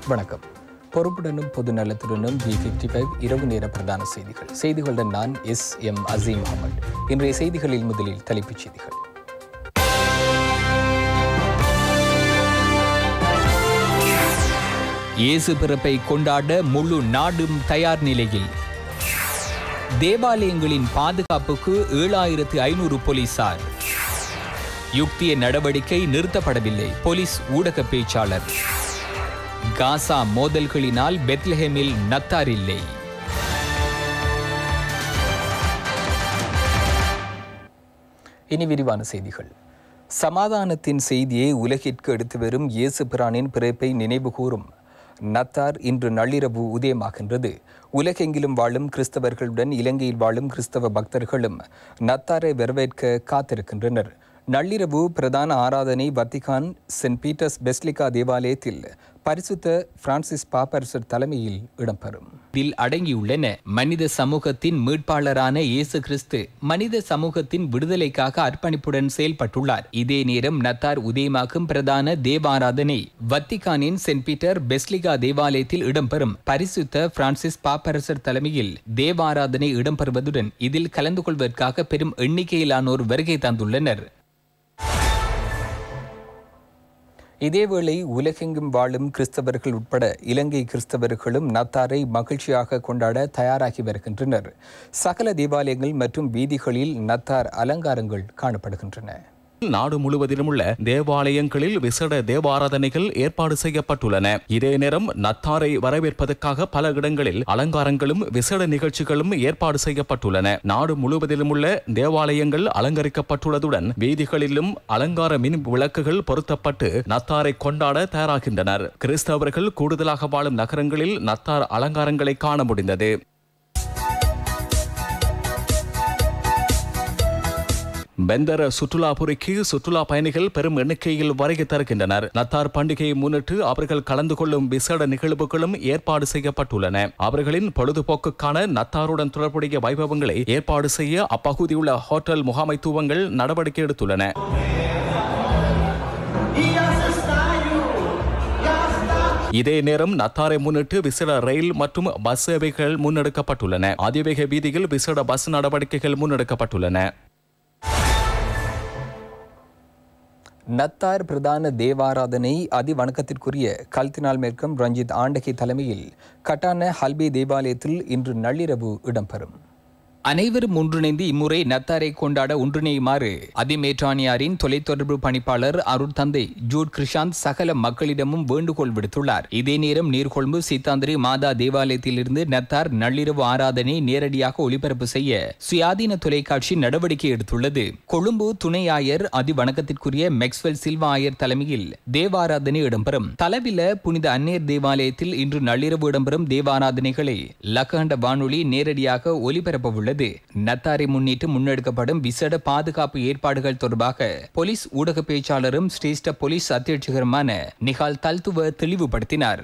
வணக்கம் பொறுப்புடனும் பொது நலத்துடனும் B fifty five இரவு நேர பிரதான செய்திகள் செய்திகளுடன் நான் எஸ் எம் அசீம் அகமது இன்றைய செய்திகளில் முதலில் தலைப்புச் செய்திகள் இயேசு பிறப்பை கொண்டாட முழு நாடும் தயார் நிலையில் தேவாலயங்களின் பாதுகாப்புக்கு ஏழாயிரத்து ஐநூறு போலீசார் யுக்திய நடவடிக்கை நிறுத்தப்படவில்லை போலீஸ் ஊடக பேச்சாளர் காசா மோதல்களினால் பெத்லஹேமில் நத்தார் இல்லை இனி விரிவான செய்திகள் சமாதானத்தின் செய்தியை உலகிற்கு எடுத்து வரும் இயேசு பிரானின் பிறப்பை நினைவு கூறும் நத்தார் இன்று நள்ளிரவு உதயமாகின்றது உலகெங்கிலும் வாழும் கிறிஸ்தவர்களுடன் இலங்கையில் வாழும் கிறிஸ்தவ பக்தர்களும் நத்தாரை வரவேற்க காத்திருக்கின்றனர் நள்ளிரவு பிரதான ஆராதனை வத்திகான் சென்ட் பீட்டர்ஸ் பெஸ்லிகா தேவாலயத்தில் பரிசுத்த பிரான்சிஸ் பாப்பரசர் தலைமையில் இடம்பெறும் இதில் அடங்கியுள்ளன மனித சமூகத்தின் மீட்பாளரான இயேசு கிறிஸ்து மனித சமூகத்தின் விடுதலைக்காக அர்ப்பணிப்புடன் செயல்பட்டுள்ளார் இதே நேரம் நத்தார் உதயமாக்கும் பிரதான தேவாராதனை வத்திகானின் சென்ட் பீட்டர் பெஸ்லிகா தேவாலயத்தில் இடம்பெறும் பரிசுத்த பிரான்சிஸ் பாப்பரசர் தலைமையில் தேவாராதனை இடம்பெறுவதுடன் இதில் கலந்து கொள்வதற்காக பெரும் எண்ணிக்கையிலானோர் வருகை தந்துள்ளனர் இதேவேளை உலகெங்கும் வாழும் கிறிஸ்தவர்கள் உட்பட இலங்கை கிறிஸ்தவர்களும் நத்தாரை மகிழ்ச்சியாக கொண்டாட தயாராகி வருகின்றனர் சகல தேவாலயங்கள் மற்றும் வீதிகளில் நத்தார் அலங்காரங்கள் காணப்படுகின்றன நாடு முழுவதிலும் உள்ள தேவாலயங்களில் விசேட தேவாராதனைகள் ஏற்பாடு செய்யப்பட்டுள்ளன இதே நேரம் நத்தாரை வரவேற்பதற்காக பல இடங்களில் அலங்காரங்களும் விசேட நிகழ்ச்சிகளும் ஏற்பாடு செய்யப்பட்டுள்ளன நாடு முழுவதிலும் உள்ள தேவாலயங்கள் அலங்கரிக்கப்பட்டுள்ளதுடன் வீதிகளிலும் அலங்கார மின் விளக்குகள் பொருத்தப்பட்டு நத்தாரை கொண்டாட தயாராகின்றனர் கிறிஸ்தவர்கள் கூடுதலாக வாழும் நகரங்களில் நத்தார் அலங்காரங்களை காண முடிந்தது பெந்தர சுற்றுலாபுரிக்கு சுற்றுலா பயணிகள் பெரும் எண்ணிக்கையில் வருகை தருகின்றனர் நத்தார் பண்டிகையை முன்னிட்டு அவர்கள் கலந்து கொள்ளும் விசேட நிகழ்வுகளும் ஏற்பாடு செய்யப்பட்டுள்ளன அவர்களின் பொழுதுபோக்குக்கான நத்தாருடன் தொடர்புடைய வைபவங்களை ஏற்பாடு செய்ய அப்பகுதியுள்ள ஹோட்டல் முகாமைத்துவங்கள் நடவடிக்கை எடுத்துள்ளன இதே நேரம் நத்தாரை முன்னிட்டு விசேட ரயில் மற்றும் பஸ் சேவைகள் முன்னெடுக்கப்பட்டுள்ளன அதிவேக வீதியில் விசேட பஸ் நடவடிக்கைகள் முன்னெடுக்கப்பட்டுள்ளன நத்தார் பிரதான தேவாராதனை அதிவணக்கத்திற்குரிய கல்தினால் மேற்கம் ரஞ்சித் ஆண்டகை தலைமையில் கட்டான ஹல்பி தேவாலயத்தில் இன்று நள்ளிரவு இடம்பெறும் அனைவரும் ஒன்றிணைந்து இம்முறை நத்தாரை கொண்டாட ஒன்றிணையுமாறு அதிமேற்றானியாரின் தொலைத்தொடர்பு பணிப்பாளர் அருள் தந்தை ஜூட் கிருஷாந்த் சகல மக்களிடமும் வேண்டுகோள் விடுத்துள்ளார் இதே நேரம் நீர்கொழும்பு சீதாந்திரி மாதா தேவாலயத்திலிருந்து நத்தார் நள்ளிரவு ஆராதனை நேரடியாக ஒளிபரப்பு செய்ய சுயாதீன தொலைக்காட்சி நடவடிக்கை எடுத்துள்ளது கொழும்பு துணை ஆயர் அதிவணக்கத்திற்குரிய மெக்ஸ்வெல் சில்வா ஆயர் தலைமையில் தேவாராதனை இடம்பெறும் தலவில புனித அந்நேர் தேவாலயத்தில் இன்று நள்ளிரவு இடம்பெறும் தேவாராதனைகளை லக்கண்ட வானொலி நேரடியாக ஒலிபரப்ப உள்ளது உள்ளது நத்தாரை முன்னிட்டு முன்னெடுக்கப்படும் விசேட பாதுகாப்பு ஏற்பாடுகள் தொடர்பாக போலீஸ் ஊடக பேச்சாளரும் சிரேஷ்ட போலீஸ் அத்தியட்சகருமான நிகால் தல்துவ தெளிவுபடுத்தினார்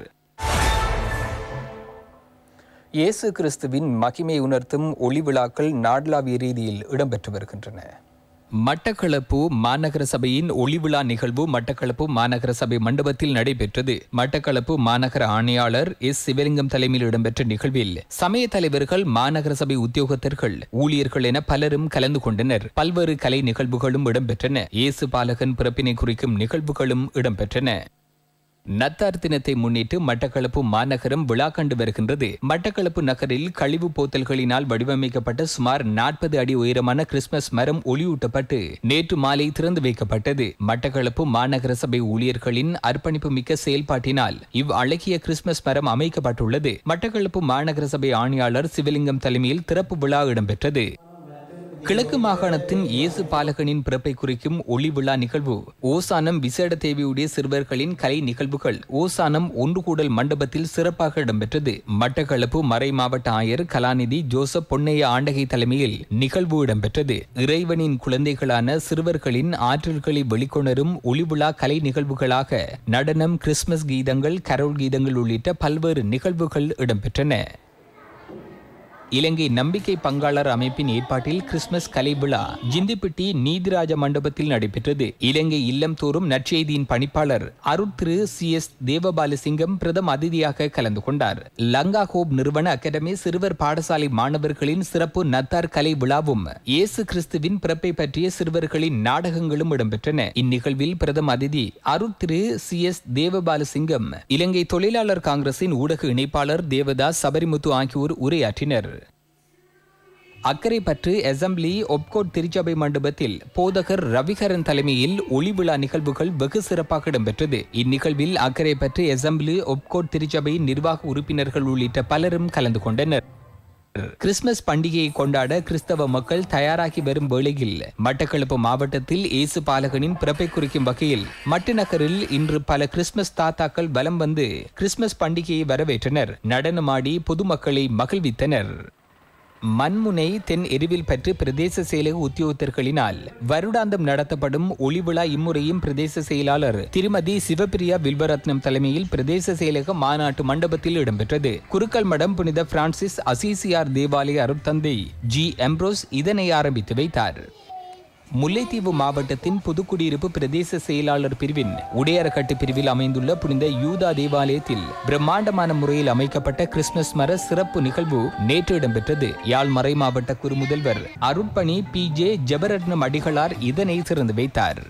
இயேசு கிறிஸ்துவின் மகிமை உணர்த்தும் ஒளி விழாக்கள் நாடளாவிய ரீதியில் இடம்பெற்று வருகின்றன மட்டக்களப்பு மாநகர சபையின் ஒளிவிழா நிகழ்வு மட்டக்களப்பு மாநகர சபை மண்டபத்தில் நடைபெற்றது மட்டக்களப்பு மாநகர ஆணையாளர் எஸ் சிவலிங்கம் தலைமையில் இடம்பெற்ற நிகழ்வில் சமய தலைவர்கள் மாநகர சபை உத்தியோகத்தர்கள் ஊழியர்கள் என பலரும் கலந்து கொண்டனர் பல்வேறு கலை நிகழ்வுகளும் இடம்பெற்றன இயேசு பாலகன் பிறப்பினை குறிக்கும் நிகழ்வுகளும் இடம்பெற்றன நத்தார் தினத்தை முன்னிட்டு மட்டக்களப்பு மாநகரம் விழா கண்டு வருகின்றது மட்டக்களப்பு நகரில் கழிவு போத்தல்களினால் வடிவமைக்கப்பட்ட சுமார் நாற்பது அடி உயரமான கிறிஸ்துமஸ் மரம் ஒளியூட்டப்பட்டு நேற்று மாலை திறந்து வைக்கப்பட்டது மட்டக்களப்பு மாநகர சபை ஊழியர்களின் அர்ப்பணிப்பு மிக்க செயல்பாட்டினால் இவ் அழகிய கிறிஸ்துமஸ் மரம் அமைக்கப்பட்டுள்ளது மட்டக்களப்பு மாநகர சபை ஆணையாளர் சிவலிங்கம் தலைமையில் திறப்பு விழா இடம்பெற்றது கிழக்கு மாகாணத்தின் இயேசு பாலகனின் பிறப்பை குறிக்கும் ஒளி விழா நிகழ்வு ஓசானம் விசேட தேவையுடைய சிறுவர்களின் கலை நிகழ்வுகள் ஓசானம் ஒன்று கூடல் மண்டபத்தில் சிறப்பாக இடம்பெற்றது மட்டக்களப்பு மறை மாவட்ட ஆயர் கலாநிதி ஜோசப் பொன்னைய ஆண்டகை தலைமையில் நிகழ்வு இடம்பெற்றது இறைவனின் குழந்தைகளான சிறுவர்களின் ஆற்றல்களை வெளிக்கொணரும் ஒளி விழா கலை நிகழ்வுகளாக நடனம் கிறிஸ்துமஸ் கீதங்கள் கரோல் கீதங்கள் உள்ளிட்ட பல்வேறு நிகழ்வுகள் இடம்பெற்றன இலங்கை நம்பிக்கை பங்காளர் அமைப்பின் ஏற்பாட்டில் கிறிஸ்துமஸ் கலை விழா ஜிந்திப்பிட்டி நீதிராஜ மண்டபத்தில் நடைபெற்றது இலங்கை இல்லம் தோறும் நற்செய்தியின் பணிப்பாளர் அருட் திரு சி எஸ் தேவபாலசிங்கம் பிரதம அதிதியாக கலந்து கொண்டார் லங்கா ஹோப் நிறுவன அகாடமி சிறுவர் பாடசாலை மாணவர்களின் சிறப்பு நத்தார் கலை விழாவும் இயேசு கிறிஸ்துவின் பிறப்பை பற்றிய சிறுவர்களின் நாடகங்களும் இடம்பெற்றன இந்நிகழ்வில் பிரதம அதிதி அருட் திரு சி எஸ் தேவபாலசிங்கம் இலங்கை தொழிலாளர் காங்கிரசின் ஊடக இணைப்பாளர் தேவதாஸ் சபரிமுத்து ஆகியோர் உரையாற்றினர் அக்கரைப்பற்று அசெம்பிளி ஒப்கோட் திருச்சபை மண்டபத்தில் போதகர் ரவிகரன் தலைமையில் ஒளி விழா நிகழ்வுகள் வெகு சிறப்பாக இடம்பெற்றது இந்நிகழ்வில் அக்கரைப்பற்று அசெம்பிளி ஒப்கோட் திருச்சபை நிர்வாக உறுப்பினர்கள் உள்ளிட்ட பலரும் கலந்து கொண்டனர் கிறிஸ்துமஸ் பண்டிகையை கொண்டாட கிறிஸ்தவ மக்கள் தயாராகி வரும் வேளையில் மட்டக்களப்பு மாவட்டத்தில் இயேசு பாலகனின் பிறப்பை குறிக்கும் வகையில் மட்டநகரில் இன்று பல கிறிஸ்துமஸ் தாத்தாக்கள் வலம் வந்து கிறிஸ்துமஸ் பண்டிகையை வரவேற்றனர் நடனமாடி பொதுமக்களை மகிழ்வித்தனர் மண்முனை தென் எரிவில் பற்று பிரதேச செயலக உத்தியோகத்தர்களினால் வருடாந்தம் நடத்தப்படும் ஒளிவிழா இம்முறையும் பிரதேச செயலாளர் திருமதி சிவபிரியா வில்வரத்னம் தலைமையில் பிரதேச செயலக மாநாட்டு மண்டபத்தில் இடம்பெற்றது குருக்கல் மடம் புனித பிரான்சிஸ் அசிசியார் தேவாலய அருட்தந்தை ஜி எம்ப்ரோஸ் இதனை ஆரம்பித்து வைத்தார் முல்லைத்தீவு மாவட்டத்தின் புதுக்குடியிருப்பு பிரதேச செயலாளர் பிரிவின் உடையரக்கட்டு பிரிவில் அமைந்துள்ள புனித யூதா தேவாலயத்தில் பிரம்மாண்டமான முறையில் அமைக்கப்பட்ட கிறிஸ்துமஸ் மர சிறப்பு நிகழ்வு நேற்று இடம்பெற்றது யாழ் மறை மாவட்ட குறுமுதல்வர் அருட்பணி பி ஜே ஜபரட்னம் அடிகளார் இதனை திறந்து வைத்தார்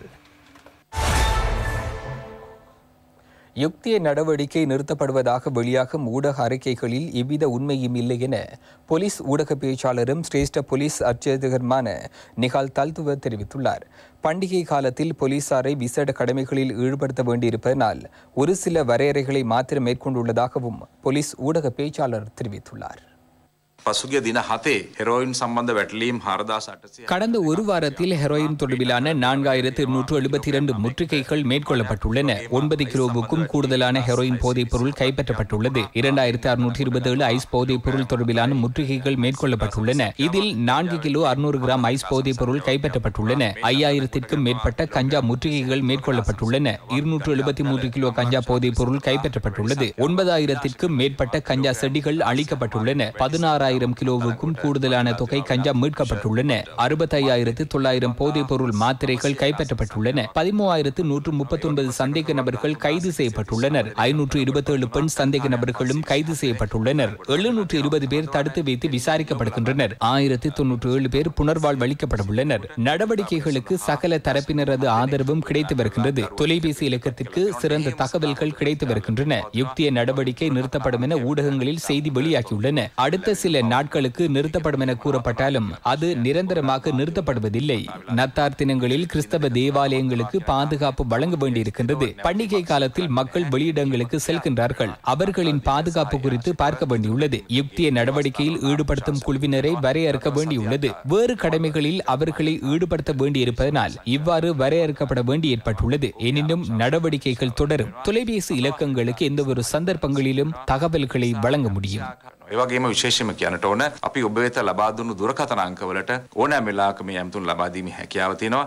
யுக்திய நடவடிக்கை நிறுத்தப்படுவதாக வெளியாகும் ஊடக அறிக்கைகளில் எவ்வித உண்மையும் இல்லை என போலீஸ் ஊடக பேச்சாளரும் சிரேஷ்ட போலீஸ் அர்ச்சகருமான நிகால் தல்துவ தெரிவித்துள்ளார் பண்டிகை காலத்தில் போலீசாரை விசேட கடமைகளில் ஈடுபடுத்த வேண்டியிருப்பதனால் ஒரு சில வரையறைகளை மாத்திரம் மேற்கொண்டுள்ளதாகவும் போலீஸ் ஊடக பேச்சாளர் தெரிவித்துள்ளார் පසුගිය දින හතේ හෙරෝයින් සම්බන්ධ වැටලීම් හරදාස අටසය கடந்த ஒரு வாரத்தில் ஹெரோயின் தொடர்பிலான நான்காயிரத்து இருநூற்று எழுபத்தி இரண்டு முற்றுகைகள் மேற்கொள்ளப்பட்டுள்ளன ஒன்பது கிலோவுக்கும் கூடுதலான ஹெரோயின் போதைப் பொருள் கைப்பற்றப்பட்டுள்ளது இரண்டாயிரத்து அறுநூற்று இருபத்தி ஏழு ஐஸ் போதைப் பொருள் தொடர்பிலான முற்றுகைகள் மேற்கொள்ளப்பட்டுள்ளன இதில் நான்கு கிலோ அறுநூறு கிராம் ஐஸ் போதைப் பொருள் கைப்பற்றப்பட்டுள்ளன ஐயாயிரத்திற்கும் மேற்பட்ட கஞ்சா முற்றுகைகள் மேற்கொள்ளப்பட்டுள்ளன இருநூற்று எழுபத்தி மூன்று கிலோ கஞ்சா போதைப் பொருள் கைப்பற்றப்பட்டுள்ளது ஒன்பதாயிரத்திற்கும் மேற்பட்ட கஞ்சா செடிகள் அளிக்கப்பட்டுள்ளன பதினாறாயிரம் கிலோவுக்கும் கூடுதலான தொகை கஞ்சா மீட்கப்பட்டுள்ளன அறுபத்தையாயிரத்து தொள்ளாயிரம் போதைப் பொருள் மாத்திரைகள் கைப்பற்றப்பட்டுள்ளன பதிமூவாயிரத்து நூற்று முப்பத்தொன்பது சந்தேக நபர்கள் கைது செய்யப்பட்டுள்ளனர் ஐநூற்று இருபத்தேழு பெண் சந்தேக நபர்களும் கைது செய்யப்பட்டுள்ளனர் எழுநூற்று இருபது பேர் தடுத்து வைத்து விசாரிக்கப்படுகின்றனர் ஆயிரத்து தொன்னூற்று ஏழு பேர் புனர்வாழ்வு அளிக்கப்படவுள்ளனர் நடவடிக்கைகளுக்கு சகல தரப்பினரது ஆதரவும் கிடைத்து வருகின்றது தொலைபேசி இலக்கத்திற்கு சிறந்த தகவல்கள் கிடைத்து வருகின்றன யுக்திய நடவடிக்கை நிறுத்தப்படும் என ஊடகங்களில் செய்தி வெளியாகியுள்ளன அடுத்த சில நாட்களுக்கு நிறுத்தப்படும் என கூறப்பட்டாலும் அது நிரந்தரமாக நிறுத்தப்படுவதில்லை நத்தார் தினங்களில் கிறிஸ்தவ தேவாலயங்களுக்கு பாதுகாப்பு வழங்க வேண்டியிருக்கின்றது பண்டிகை காலத்தில் மக்கள் வெளியிடங்களுக்கு செல்கின்றார்கள் அவர்களின் பாதுகாப்பு குறித்து பார்க்க வேண்டியுள்ளது யுக்திய நடவடிக்கையில் ஈடுபடுத்தும் குழுவினரை வரையறுக்க வேண்டியுள்ளது வேறு கடமைகளில் அவர்களை ஈடுபடுத்த வேண்டியிருப்பதனால் இவ்வாறு வரையறுக்கப்பட வேண்டி ஏற்பட்டுள்ளது எனினும் நடவடிக்கைகள் தொடரும் தொலைபேசி இலக்கங்களுக்கு எந்த ஒரு சந்தர்ப்பங்களிலும் தகவல்களை வழங்க முடியும் ඒවගේම විශේෂම කියනට ඕන අපි ඔබ වෙත ලබාදුන්නු දුරකතනංකවලට ඕනෑ මෙලාක මේ ඇමතුන් ලබාදීම හැකියාව තියෙනවා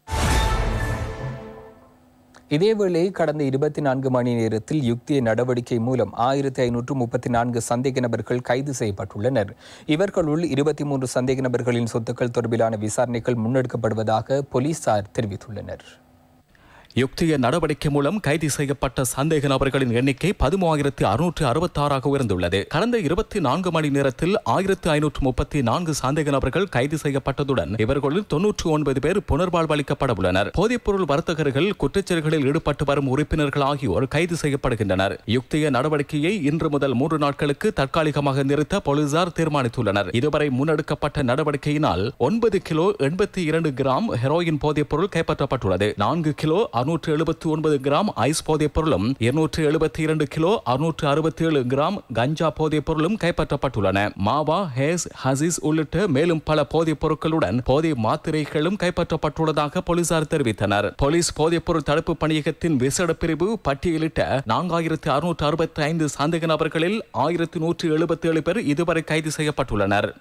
இதேவேளை கடந்த இருபத்தி நான்கு மணி நேரத்தில் யுக்திய நடவடிக்கை மூலம் ஆயிரத்தி ஐநூற்று முப்பத்தி நான்கு சந்தேக நபர்கள் கைது செய்யப்பட்டுள்ளனர் இவர்களுள் இருபத்தி மூன்று சந்தேக நபர்களின் சொத்துக்கள் தொடர்பிலான விசாரணைகள் முன்னெடுக்கப்படுவதாக போலீசார் தெரிவித்துள்ளனர் யுக்திய நடவடிக்கை மூலம் கைது செய்யப்பட்ட சந்தேக நபர்களின் எண்ணிக்கை பதிமூவாயிரத்து அறுநூற்று அறுபத்தாறாக உயர்ந்துள்ளது கடந்த இருபத்தி நான்கு மணி நேரத்தில் ஆயிரத்து ஐநூற்று முப்பத்தி நான்கு சந்தேக நபர்கள் கைது செய்யப்பட்டதுடன் இவர்களில் தொன்னூற்று ஒன்பது பேர் புனர்வாழ்வு அளிக்கப்பட உள்ளனர் போதைப்பொருள் வர்த்தகர்கள் குற்றச்செயல்களில் ஈடுபட்டு வரும் உறுப்பினர்கள் ஆகியோர் கைது செய்யப்படுகின்றனர் யுக்திய நடவடிக்கையை இன்று முதல் மூன்று நாட்களுக்கு தற்காலிகமாக நிறுத்த போலீசார் தீர்மானித்துள்ளனர் இதுவரை முன்னெடுக்கப்பட்ட நடவடிக்கையினால் ஒன்பது கிலோ எண்பத்தி இரண்டு கிராம் ஹெரோயின் போதைப்பொருள் கைப்பற்றப்பட்டுள்ளது நான்கு கிலோ அறுநூற்று எழுபத்தி ஒன்பது கிராம் ஐஸ் போதைப் பொருளும் இருநூற்று எழுபத்தி இரண்டு கிலோ அறுநூற்று அறுபத்தி ஏழு கிராம் கஞ்சா போதைப் பொருளும் கைப்பற்றப்பட்டுள்ளன மாவா ஹேஸ் ஹசிஸ் உள்ளிட்ட மேலும் பல போதைப் பொருட்களுடன் போதை மாத்திரைகளும் கைப்பற்றப்பட்டுள்ளதாக போலீசார் தெரிவித்தனர் போலீஸ் போதைப் பொருள் தடுப்பு பணியகத்தின் விசேட பிரிவு பட்டியலிட்ட நான்காயிரத்து அறுநூற்று அறுபத்தி ஐந்து சந்தேக நபர்களில் ஆயிரத்து நூற்று எழுபத்தி ஏழு பேர் இதுவரை கைது செய்யப்பட்டுள்ளனர்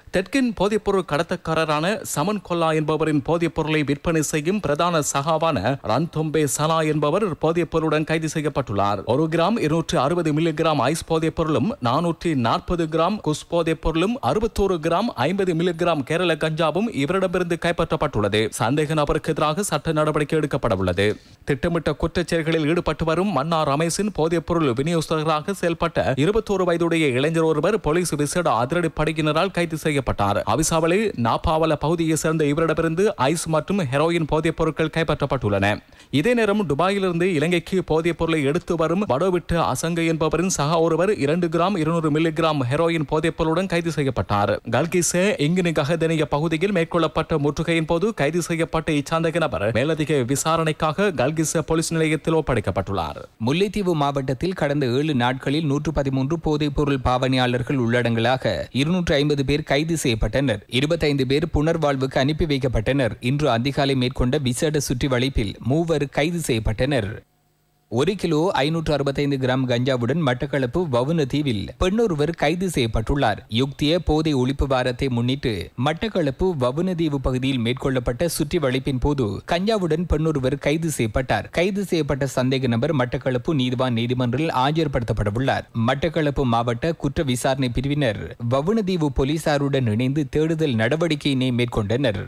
தெற்கின் போதைப்பொருள் கடத்தக்காரரான சமன் கொல்லா என்பவரின் போதைப் பொருளை விற்பனை செய்யும் பிரதான சகாவான ரன்தொம்பே சலா என்பவர் போதைப் பொருளுடன் கைது செய்யப்பட்டுள்ளார் ஒரு கிராம் இருநூற்று அறுபது மில்லிகிராம் ஐஸ் போதைப் பொருளும் நானூற்றி நாற்பது கிராம் குஸ் போதைப் பொருளும் அறுபத்தோரு கிராம் ஐம்பது மில்லிகிராம் கேரள கஞ்சாவும் இவரிடமிருந்து கைப்பற்றப்பட்டுள்ளது சந்தேக நபருக்கு எதிராக சட்ட நடவடிக்கை எடுக்கப்பட உள்ளது திட்டமிட்ட குற்றச்செயல்களில் ஈடுபட்டு வரும் மன்னார் ரமேஷின் போதைப் பொருள் விநியோகஸ்தராக செயல்பட்ட இருபத்தோரு வயதுடைய இளைஞர் ஒருவர் போலீஸ் விசேட அதிரடி படையினரால் கைது செய்யப்பட்டார் அவிசாவளி நாப்பாவல பகுதியை சேர்ந்த இவரிடமிருந்து ஐஸ் மற்றும் ஹெரோயின் போதைப் பொருட்கள் கைப்பற்றப்பட்டுள்ளன இதே நேரம் துபாயிலிருந்து இலங்கைக்கு போதைப் பொருளை எடுத்து வரும் வடோவிட்டு அசங்க என்பவரின் சக ஒருவர் இரண்டு கிராம் இருநூறு மில்லிகிராம் ஹெரோயின் போதைப் பொருளுடன் கைது செய்யப்பட்டார் கல்கிசே இங்கினி ககதனிய பகுதியில் மேற்கொள்ளப்பட்ட முற்றுகையின் போது கைது செய்யப்பட்ட இச்சந்தக நபர் மேலதிக விசாரணைக்காக கல்கிசே போலீஸ் நிலையத்தில் ஒப்படைக்கப்பட்டுள்ளார் முல்லைத்தீவு மாவட்டத்தில் கடந்த ஏழு நாட்களில் நூற்று பதிமூன்று போதைப் பொருள் பாவனையாளர்கள் உள்ளடங்களாக இருநூற்று ஐம்பது பேர் கைது செய்யப்பட்டனர் இருபத்தைந்து பேர் புனர்வாழ்வுக்கு அனுப்பி வைக்கப்பட்டனர் இன்று அதிகாலை மேற்கொண்ட விசேட சுற்றி வளைப்பில் மூவர் கைது செய்யப்பட்டனர் ஒரு கிலோ ஐநூற்று அறுபத்தைந்து கிராம் கஞ்சாவுடன் மட்டக்களப்பு வவுன தீவில் பெண்ணொருவர் கைது செய்யப்பட்டுள்ளார் யுக்திய போதை ஒழிப்பு வாரத்தை முன்னிட்டு மட்டக்களப்பு வவுனதீவு பகுதியில் மேற்கொள்ளப்பட்ட சுற்றி வளைப்பின் போது கஞ்சாவுடன் பெண்ணொருவர் கைது செய்யப்பட்டார் கைது செய்யப்பட்ட சந்தேக நபர் மட்டக்களப்பு நீதிவான் நீதிமன்றில் ஆஜர்படுத்தப்படவுள்ளார் மட்டக்களப்பு மாவட்ட குற்ற விசாரணை பிரிவினர் வவுனதீவு போலீசாருடன் இணைந்து தேடுதல் நடவடிக்கையினை மேற்கொண்டனர்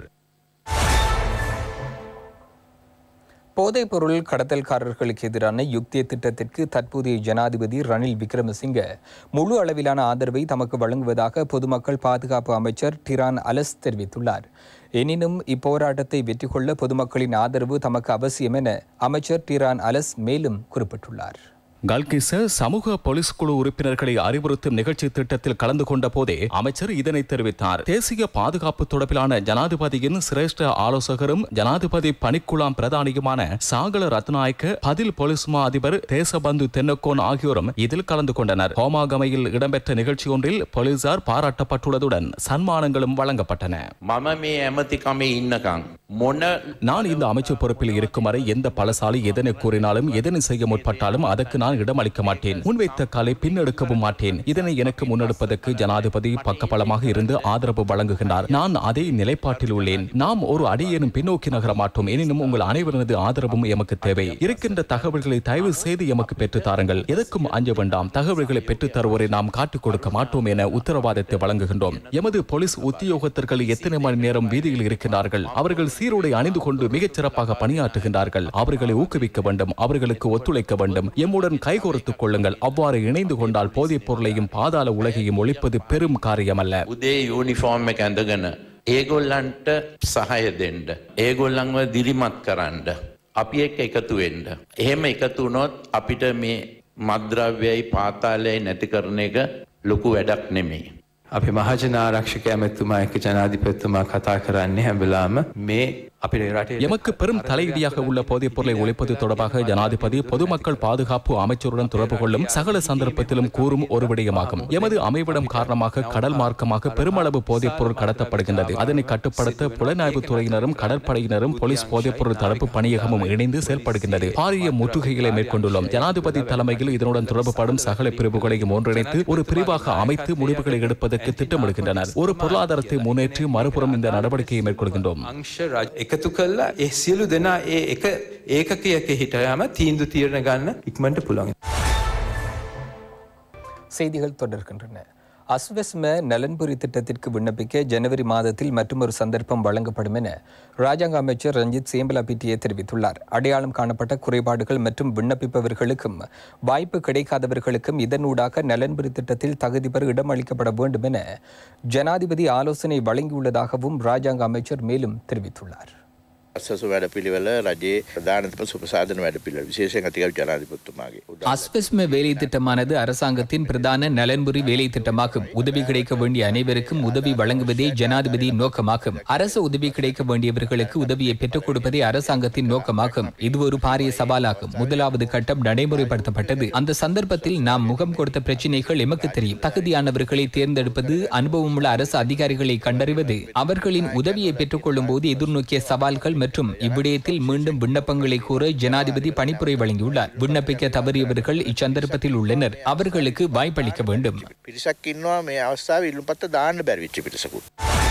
போதைப்பொருள் கடத்தல்காரர்களுக்கு எதிரான யுக்திய திட்டத்திற்கு தற்போதைய ஜனாதிபதி ரணில் விக்ரமசிங்க முழு அளவிலான ஆதரவை தமக்கு வழங்குவதாக பொதுமக்கள் பாதுகாப்பு அமைச்சர் டிரான் அலஸ் தெரிவித்துள்ளார் எனினும் இப்போராட்டத்தை வெற்றி கொள்ள பொதுமக்களின் ஆதரவு தமக்கு அவசியம் என அமைச்சர் டிரான் அலஸ் மேலும் குறிப்பிட்டுள்ளார் கல்கிச சமூக போலீஸ் குழு உறுப்பினர்களை அறிவுறுத்தும் நிகழ்ச்சி திட்டத்தில் கலந்து கொண்ட போதே அமைச்சர் இதனை தெரிவித்தார் தேசிய பாதுகாப்பு தொடர்பிலான ஜனாதிபதியின் சிரேஷ்ட ஆலோசகரும் ஜனாதிபதி பணிக்குழாம் பிரதானியுமான சாகல ரத்நாயக்க பதில் போலீஸ் மா அதிபர் தேசபந்து தென்னக்கோன் ஆகியோரும் இதில் கலந்து கொண்டனர் ஹோமாகமையில் இடம்பெற்ற நிகழ்ச்சி ஒன்றில் போலீசார் பாராட்டப்பட்டுள்ளதுடன் சன்மானங்களும் வழங்கப்பட்டன මම මේ ඇමතිකමේ ඉන්නකං. මොන நான் இந்த அமைச்சு பொறுப்பில் இருக்கும் வரை எந்த பலசாலி எதனை கூறினாலும் எதனை செய்ய முற்பட்டாலும் அதற்கு நான் இடம் அளிக்க மாட்டேன் முன்வைத்த காலை பின்னெடுக்கவும் மாட்டேன் இதனை எனக்கு முன்னெடுப்பதற்கு ஜனாதிபதி பக்கபலமாக இருந்து ஆதரவு வழங்குகின்றார் நான் அதே நிலைப்பாட்டில் உள்ளேன் நாம் ஒரு அடியேனும் பின்னோக்கி நகர மாட்டோம் எனினும் உங்கள் அனைவரது ஆதரவும் எமக்கு தேவை இருக்கின்ற தகவல்களை தயவு செய்து எமக்கு பெற்றுத் தாருங்கள் எதற்கும் அஞ்ச வேண்டாம் தகவல்களை பெற்றுத் தருவோரை நாம் காட்டிக் கொடுக்க மாட்டோம் என உத்தரவாதத்தை வழங்குகின்றோம் எமது போலீஸ் உத்தியோகத்தர்கள் எத்தனை மணி நேரம் வீதியில் இருக்கின்றார்கள் அவர்கள் சீருடை அணிந்து கொண்டு மிகச் சிறப்பாக பணியாற்றுகின்றார்கள் அவர்களை ஊக்குவிக்க வேண்டும் அவர்களுக்கு ஒத்துழைக்க வேண்டும் எம்முடன் கைகோர்த்துக் கொள்ளுங்கள் அவ்வாறு இணைந்து கொண்டால் போதைப் பொருளையும் பாதாள உலகையும் ஒழிப்பது பெரும் காரியமல்ல උදේ යුනිෆෝර්ම් එක ඇඳගෙන. ඒගොල්ලන්ට සහය දෙන්ඩ. ඒගොල්ලංව දිරිමත් කරන්න. අපි එක් එකතු වෙන්ඩ. එහෙම එකතු වනොත් අපිට මේ මද්‍රව්‍යයි පාතාලයයි නැති කරන එක ලොකු වැඩක් නෙමෙයි. අපි මහජන ආරක්ෂක ඇමැත්තුමා එක ජනාධිපත්තුමා කතා කරන්නේ හැබලාම මේ අපිට රටේ எமக்கு பெரும் தலையீடியாக உள்ள போதைப் பொருளை ஒழிப்பது தொடர்பாக ஜனாதிபதி பொதுமக்கள் பாதுகாப்பு அமைச்சருடன் தொடர்பு கொள்ளும் சகல சந்தர்ப்பத்திலும் கூறும் ஒரு விடயமாகும் எமது அமைவிடம் காரணமாக கடல் மார்க்கமாக பெருமளவு போதைப் பொருள் கடத்தப்படுகின்றது அதனை கட்டுப்படுத்த புலனாய்வு துறையினரும் கடற்படையினரும் போலீஸ் போதைப் பொருள் தடுப்பு பணியகமும் இணைந்து செயல்படுகின்றது பாரிய முற்றுகைகளை மேற்கொண்டுள்ளோம் ஜனாதிபதி தலைமையில் இதனுடன் தொடர்புபடும் சகல பிரிவுகளையும் ஒன்றிணைத்து ஒரு பிரிவாக அமைத்து முடிவுகளை எடுப்பதற்கு திட்டமிடுகின்றனர் ஒரு பொருளாதாரத்தை முன்னேற்றி மறுபுறம் இந்த நடவடிக்கையை மேற்கொள்கின்றோம் අංශ රජ එකතු කල්ලා ඒ සියලු දෙනා ඒ එක ඒකකයක හිටයාම තීන්දු තීරණ ගන්න ඉක්මට පුළොන්. செய்திகள் தொடர்கின்றன அஸ்வெஸ்ம நலன்புரி திட்டத்திற்கு விண்ணப்பிக்க ஜனவரி மாதத்தில் மற்றொரு சந்தர்ப்பம் வழங்கப்படும் என ராஜாங்க அமைச்சர் ரஞ்சித் சேம்பலாபிட்டியே தெரிவித்துள்ளார் அடையாளம் காணப்பட்ட குறைபாடுகள் மற்றும் விண்ணப்பிப்பவர்களுக்கும் வாய்ப்பு கிடைக்காதவர்களுக்கும் இதனூடாக நலன்புரி திட்டத்தில் தகுதி பெற இடம் அளிக்கப்பட வேண்டும் என ஜனாதிபதி ஆலோசனை வழங்கியுள்ளதாகவும் ராஜாங்க அமைச்சர் மேலும் தெரிவித்துள்ளார் අස්සසු වැඩ පිළිවෙල රජයේ ප්‍රධානතම සුපසාධන වැඩ පිළිවෙල විශේෂයෙන් අතිගරු ජනාධිපතිතුමාගේ උදා அஸ்வெஸ்ம வேலை திட்டமானது அரசாங்கத்தின் பிரதான நலன்புரி வேலை திட்டமாகும் உதவி கிடைக்க வேண்டிய அனைவருக்கும் உதவி வழங்குவதே ஜனாதிபதியின் நோக்கமாகும் அரசு உதவி கிடைக்க வேண்டியவர்களுக்கு உதவியை பெற்றுக் கொடுப்பதே அரசாங்கத்தின் நோக்கமாகும் இது ஒரு பாரிய சவாலாகும் முதலாவது கட்டம் நடைமுறைப்படுத்தப்பட்டது அந்த சந்தர்ப்பத்தில் நாம் முகம் கொடுத்த பிரச்சினைகள் எமக்கு தெரியும் தகுதியானவர்களை தேர்ந்தெடுப்பது அனுபவமுள்ள அரசு அதிகாரிகளை கண்டறிவது அவர்களின் உதவியை பெற்றுக் கொள்ளும் போது எதிர்நோக்கிய சவால்கள் மற்றும் இவ்விடயத்தில் மீண்டும் விண்ணப்பங்களை கூற ஜனாதிபதி பணிப்புரை வழங்கியுள்ளார் விண்ணப்பிக்க தவறியவர்கள் இச்சந்தர்ப்பத்தில் உள்ளனர் அவர்களுக்கு வாய்ப்பளிக்க வேண்டும் පිරිසක් ඉන්නවා මේ අවස්ථාව ඉල්ලුපත්ත දාන්න බැරිවිච්ච පිරිසකුත්.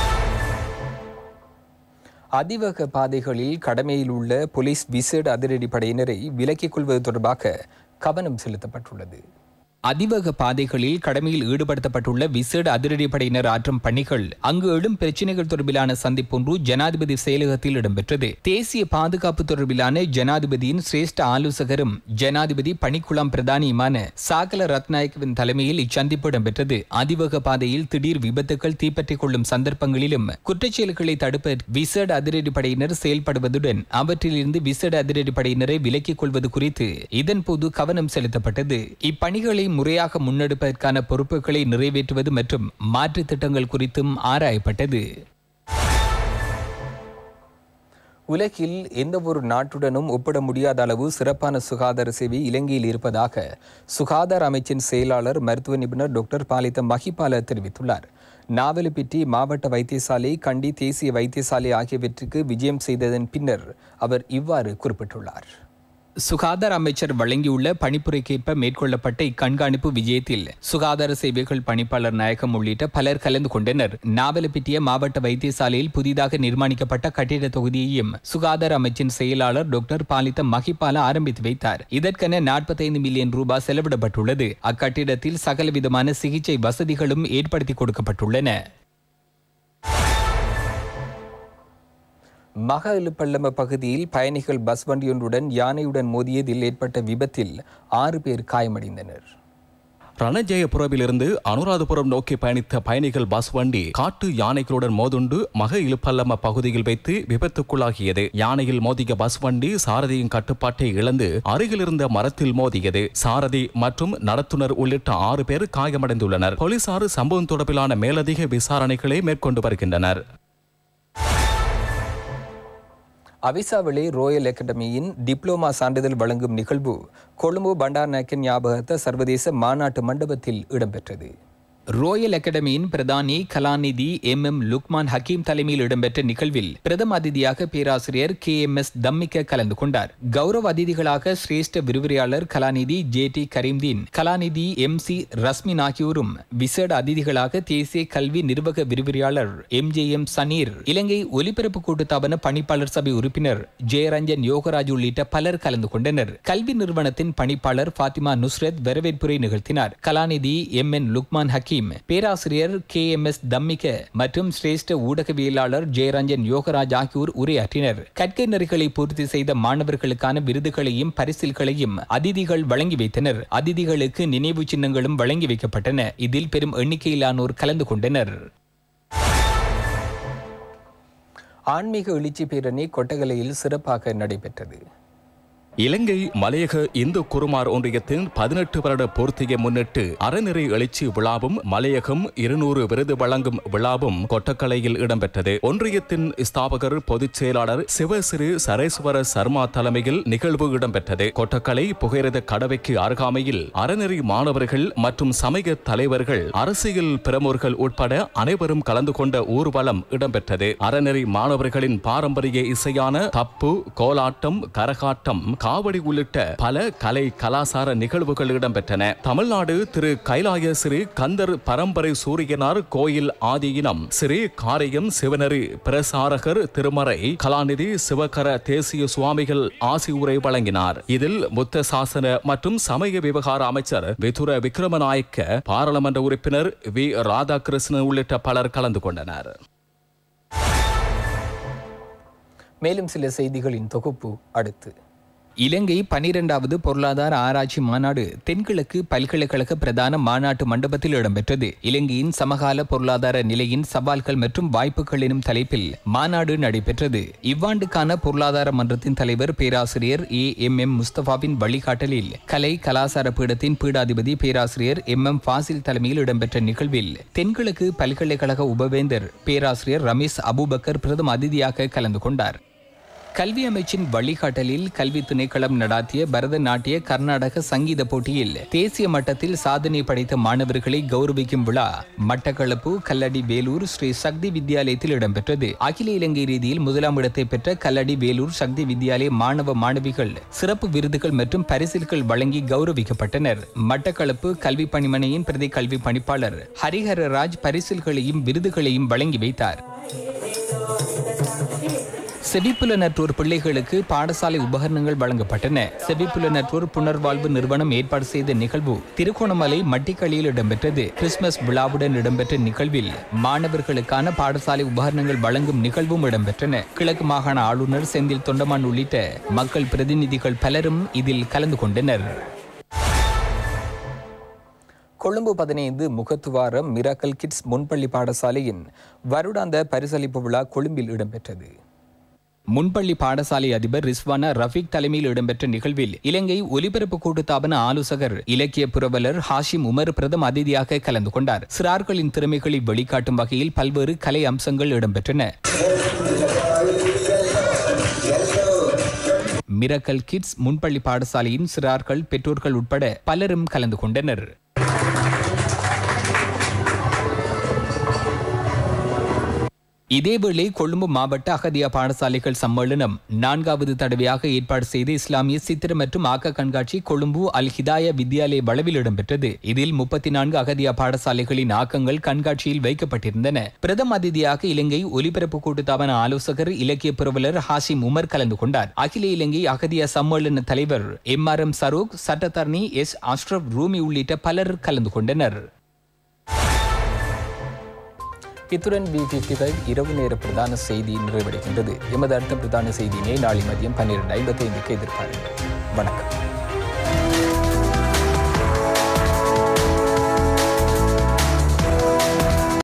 அதிவேக பாதைகளில் கடமையில் உள்ள போலீஸ் விசேட அதிரடி படையினரை விலக்கிக் கொள்வது தொடர்பாக கவனம் செலுத்தப்பட்டுள்ளது அதிவேக பாதைகளில் கடமையில் ஈடுபடுத்தப்பட்டுள்ள விசேட அதிரடிப்படையினர் ஆற்றும் பணிகள் அங்கு எழும் பிரச்சினைகள் தொடர்பிலான சந்திப்பொன்று ஜனாதிபதி செயலகத்தில் இடம்பெற்றது தேசிய பாதுகாப்பு தொடர்பிலான ஜனாதிபதியின் சிரேஷ்ட ஆலோசகரும் ஜனாதிபதி பணிக்குழாம் பிரதானியுமான சாகல ரத்நாயக்கவின் தலைமையில் இச்சந்திப்பு இடம்பெற்றது அதிவேக பாதையில் திடீர் விபத்துகள் தீப்பற்றிக் கொள்ளும் சந்தர்ப்பங்களிலும் குற்றச்செயல்களை தடுப்ப விசேட அதிரடிப்படையினர் செயல்படுவதுடன் அவற்றிலிருந்து விசேட அதிரடிப்படையினரை விலக்கிக் கொள்வது குறித்து இதன்போது கவனம் செலுத்தப்பட்டது இப்பணிகளை முறையாக முன்னெடுப்பதற்கான பொறுப்புகளை நிறைவேற்றுவது மற்றும் மாற்றுத் திட்டங்கள் குறித்தும் ஆராயப்பட்டது உலகில் எந்த ஒரு நாட்டுடனும் ஒப்பிட முடியாத அளவு சிறப்பான சுகாதார சேவை இலங்கையில் இருப்பதாக சுகாதார அமைச்சின் செயலாளர் மருத்துவ நிபுணர் டாக்டர் பாலித்த மஹிபால தெரிவித்துள்ளார் நாவலப்பிட்டி மாவட்ட வைத்தியசாலை கண்டி தேசிய வைத்தியசாலை ஆகியவற்றுக்கு விஜயம் செய்ததன் பின்னர் அவர் இவ்வாறு குறிப்பிட்டுள்ளார் சுகாதார அமைச்சர் வழங்கியுள்ள பணிப்புரைக்கேற்ப மேற்கொள்ளப்பட்ட இக்கண்காணிப்பு விஜயத்தில் சுகாதார சேவைகள் பணிப்பாளர் நாயகம் உள்ளிட்ட பலர் கலந்து கொண்டனர் நாவலப்பிட்டிய மாவட்ட வைத்தியசாலையில் புதிதாக நிர்மாணிக்கப்பட்ட கட்டிட தொகுதியையும் சுகாதார அமைச்சின் செயலாளர் டாக்டர் பாலித்த மகிபால ஆரம்பித்து வைத்தார் இதற்கென நாற்பத்தைந்து மில்லியன் ரூபாய் செலவிடப்பட்டுள்ளது அக்கட்டிடத்தில் சகலவிதமான சிகிச்சை வசதிகளும் ஏற்படுத்தி கொடுக்கப்பட்டுள்ளன மக இலுப்பள்ளம பகுதியில் பயணிகள் பஸ் வண்டியொன்றுடன் யானையுடன் மோதியதில் ஏற்பட்ட விபத்தில் ஆறு பேர் காயமடைந்தனர் ரணஜெயபுரவிலிருந்து அனுராதபுரம் நோக்கி பயணித்த பயணிகள் பஸ் வண்டி காட்டு யானைகளுடன் மோதுண்டு மக இலுப்பல்லம பகுதியில் வைத்து விபத்துக்குள்ளாகியது யானையில் மோதிய பஸ் வண்டி சாரதியின் கட்டுப்பாட்டை இழந்து அருகில் இருந்த மரத்தில் மோதியது சாரதி மற்றும் நடத்துனர் உள்ளிட்ட ஆறு பேர் காயமடைந்துள்ளனர் போலீசார் சம்பவம் தொடர்பிலான மேலதிக விசாரணைகளை மேற்கொண்டு வருகின்றனர் அவிசாவளி ரோயல் அகாடமியின் டிப்ளோமா சான்றிதழ் வழங்கும் நிகழ்வு கொழும்பு பண்டார் நாயக்கன் ஞாபகத்த சர்வதேச மாநாட்டு மண்டபத்தில் இடம்பெற்றது ரோயல் அகாடமியின் பிரதானி கலாநிதி எம் எம் லுக்மான் ஹக்கீம் தலைமையில் இடம்பெற்ற நிகழ்வில் பிரதம அதிதியாக பேராசிரியர் கே எம் எஸ் தம்மிக்க கலந்து கொண்டார் கௌரவ அதிதிகளாக சிரேஷ்ட விரிவுரையாளர் கலாநிதி ஜே டி கரீம்தீன் கலாநிதி எம் சி ரஸ்மின் ஆகியோரும் விசேட அதிதிகளாக தேசிய கல்வி நிர்வாக விரிவுரையாளர் M J M Saneer Ilangai ஒலிபரப்பு கூட்டுத்தாபன பணிப்பாளர் சபை உறுப்பினர் ஜெயரஞ்சன் யோகராஜ் உள்ளிட்ட பலர் கலந்து கொண்டனர் கல்வி நிறுவனத்தின் பணிப்பாளர் ஃபாத்திமா நுஸ்ரத் வரவேற்புரை நிகழ்த்தினார் கலாநிதி எம் என் லுக்மான் ஹக்கீம் பேராசிரியர் கே எம் எஸ் தம்மிக மற்றும் சிரேஷ்ட ஊடகவியலாளர் ஜெயரஞ்சன் யோகராஜ் ஆகியோர் உரையாற்றினர் கற்கை நெறிகளை பூர்த்தி செய்த மாணவர்களுக்கான விருதுகளையும் பரிசில்களையும் அதிதிகள் வழங்கி வைத்தனர் அதிதிகளுக்கு நினைவு சின்னங்களும் வழங்கி வைக்கப்பட்டன இதில் பெரும் எண்ணிக்கையிலானோர் கலந்து கொண்டனர் ஆன்மீக எழுச்சி பேரணி கொட்டகலையில் சிறப்பாக நடைபெற்றது இலங்கை மலையக இந்து குருமார் ஒன்றியத்தின் பதினெட்டு வருட பூர்த்தியை முன்னிட்டு அறநெறி எழுச்சி விழாவும் மலையகம் இருநூறு விருது வழங்கும் விழாவும் கொட்டக்கலையில் இடம்பெற்றது ஒன்றியத்தின் ஸ்தாபகர் பொதுச் செயலாளர் சிவசிறு சரேஸ்வர சர்மா தலைமையில் நிகழ்வு இடம்பெற்றது கொட்டக்கலை புகையிரத கடவைக்கு அருகாமையில் அறநெறி மாணவர்கள் மற்றும் சமய தலைவர்கள் அரசியல் பிரமுகர்கள் உட்பட அனைவரும் கலந்து கொண்ட ஊர்வலம் இடம்பெற்றது அறநெறி மாணவர்களின் பாரம்பரிய இசையான தப்பு கோலாட்டம் கரகாட்டம் காவடி உள்ளிட்ட பல கலை கலாசார நிகழ்வுகள் இடம்பெற்றன தமிழ்நாடு திரு கைலாய ஸ்ரீ கந்தர் பரம்பரை சூரியனார் கோயில் ஆதியினம் ஸ்ரீ காரியம் சிவனரி பிரசாரகர் திருமறை கலாநிதி சிவகர தேசிய சுவாமிகள் ஆசி உரை வழங்கினார் இதில் புத்த சாசன மற்றும் சமய விவகார அமைச்சர் விதுர விக்ரமநாயக்க பாராளுமன்ற உறுப்பினர் வி ராதாகிருஷ்ணன் உள்ளிட்ட பலர் கலந்து கொண்டனர் மேலும் சில செய்திகளின் தொகுப்பு அடுத்து இலங்கை பனிரெண்டாவது பொருளாதார ஆராய்ச்சி மாநாடு தென்கிழக்கு பல்கலைக்கழக பிரதான மாநாட்டு மண்டபத்தில் இடம்பெற்றது இலங்கையின் சமகால பொருளாதார நிலையின் சவால்கள் மற்றும் வாய்ப்புகள் எனும் தலைப்பில் மாநாடு நடைபெற்றது இவ்வாண்டுக்கான பொருளாதார மன்றத்தின் தலைவர் பேராசிரியர் ஏ எம் எம் முஸ்தபாவின் வழிகாட்டலில் கலை கலாசார பீடத்தின் பீடாதிபதி பேராசிரியர் எம் எம் ஃபாசில் தலைமையில் இடம்பெற்ற நிகழ்வில் தென்கிழக்கு பல்கலைக்கழக உபவேந்தர் பேராசிரியர் ரமேஷ் அபுபக்கர் பிரதம அதிதியாக கலந்து கொண்டார் கல்வி அமைச்சின் வழிகாட்டலில் கல்வி திணைக்களம் நடாத்திய பரதநாட்டிய கர்நாடக சங்கீத போட்டியில் தேசிய மட்டத்தில் சாதனை படைத்த மாணவர்களை கௌரவிக்கும் விழா மட்டக்களப்பு கல்லடி வேலூர் ஸ்ரீ சக்தி வித்யாலயத்தில் இடம்பெற்றது அகில இலங்கை ரீதியில் முதலாம் இடத்தை பெற்ற கல்லடி வேலூர் சக்தி வித்யாலய மாணவ மாணவிகள் சிறப்பு விருதுகள் மற்றும் பரிசில்கள் வழங்கி கௌரவிக்கப்பட்டனர் மட்டக்களப்பு கல்வி பணிமனையின் பிரதி கல்வி பணிப்பாளர் ஹரிஹரராஜ் பரிசில்களையும் விருதுகளையும் வழங்கி வைத்தார் செவிப்புலனற்றோர் பிள்ளைகளுக்கு பாடசாலை உபகரணங்கள் வழங்கப்பட்டன செவிப்புலனற்றோர் புனர்வாழ்வு நிறுவனம் ஏற்பாடு செய்த நிகழ்வு திருகோணமலை மட்டிக்களியில் இடம்பெற்றது கிறிஸ்துமஸ் விழாவுடன் இடம்பெற்ற நிகழ்வில் மாணவர்களுக்கான பாடசாலை உபகரணங்கள் வழங்கும் நிகழ்வும் இடம்பெற்றன கிழக்கு மாகாண ஆளுநர் செந்தில் தொண்டமான் உள்ளிட்ட மக்கள் பிரதிநிதிகள் பலரும் இதில் கலந்து கொண்டனர் கொழும்பு பதினைந்து முகத்துவாரம் மிராக்கல் கிட்ஸ் முன்பள்ளி பாடசாலையின் வருடாந்த பரிசளிப்பு விழா கொழும்பில் இடம்பெற்றது முன்பள்ளி பாடசாலை அதிபர் ரிஸ்வானா ரஃபீக் தலைமையில் இடம்பெற்ற நிகழ்வில் இலங்கை ஒலிபரப்பு கூட்டுத்தாபன ஆலோசகர் இலக்கிய புரவலர் ஹாஷிம் உமர் பிரதம அதிதியாக கலந்து கொண்டார் சிறார்களின் திறமைகளை வெளிக்காட்டும் வகையில் பல்வேறு கலை அம்சங்கள் இடம்பெற்றன மிரக்கல் கிட்ஸ் முன்பள்ளி பாடசாலையின் சிறார்கள் பெற்றோர்கள் உட்பட பலரும் கலந்து கொண்டனர் இதேவேளை கொழும்பு மாவட்ட அகதியா பாடசாலைகள் சம்மேளனம் நான்காவது தடவையாக ஏற்பாடு செய்த இஸ்லாமிய சித்திர மற்றும் ஆக்க கண்காட்சி கொழும்பு அல் ஹிதாயா வித்யாலய வளவில் இடம்பெற்றது இதில் முப்பத்தி நான்கு அகதியா பாடசாலைகளின் ஆக்கங்கள் கண்காட்சியில் வைக்கப்பட்டிருந்தன பிரதம அதிதியாக இலங்கை ஒலிபரப்பு கூட்டுத்தாபன ஆலோசகர் இலக்கிய புரவலர் ஹாசிம் உமர் கலந்து கொண்டார் அகில இலங்கை அகதியா சம்மேளன தலைவர் எம் ஆர் எம் சரோக் சட்டத்தரணி எஸ் அஷ்ரப் ரூமி உள்ளிட்ட பலர் கலந்து கொண்டனர் இத்துடன் வி பிப்டி ஃபைவ் இரவு நேர பிரதான செய்தி நிறைவடைகின்றது எமது அடுத்த பிரதான செய்தியினை நாளை மதியம் பன்னிரண்டு ஐம்பத்தி ஐந்துக்கு எதிர்பாருங்கள் வணக்கம்